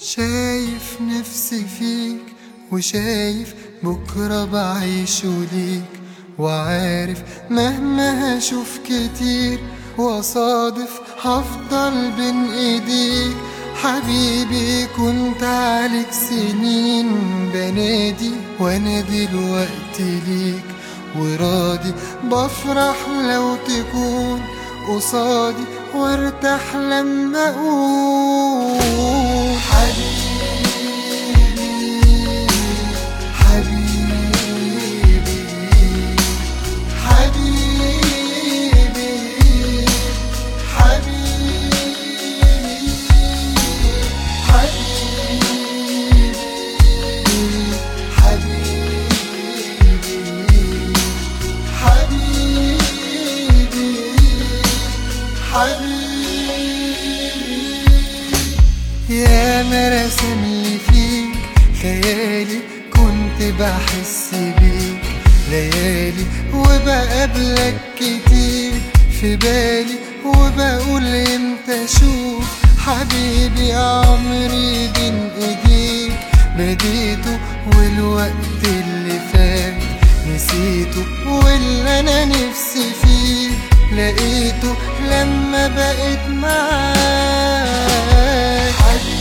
شايف نفسي فيك وشايف بكرة بعيشه ليك وعارف مهما هشوف كتير وصادف هفضل بين ايديك حبيبي كنت عليك سنين بنادي وانا دلوقتي ليك وراضي بفرح لو تكون قصادي وارتاح لما اقول حبيبي حبيبي حبيبي حبيبي حبيبي حبيبي حبيبي يا ما رسم لي فيك خيالي كنت بحس بيك ليالي وبقابلك كتير في بالي وبقول امتى اشوف حبيبي عمري بين ايديك بديته والوقت اللي فات نسيته واللي انا نفسي فيه لقيته لما بقيت معاك حبيبي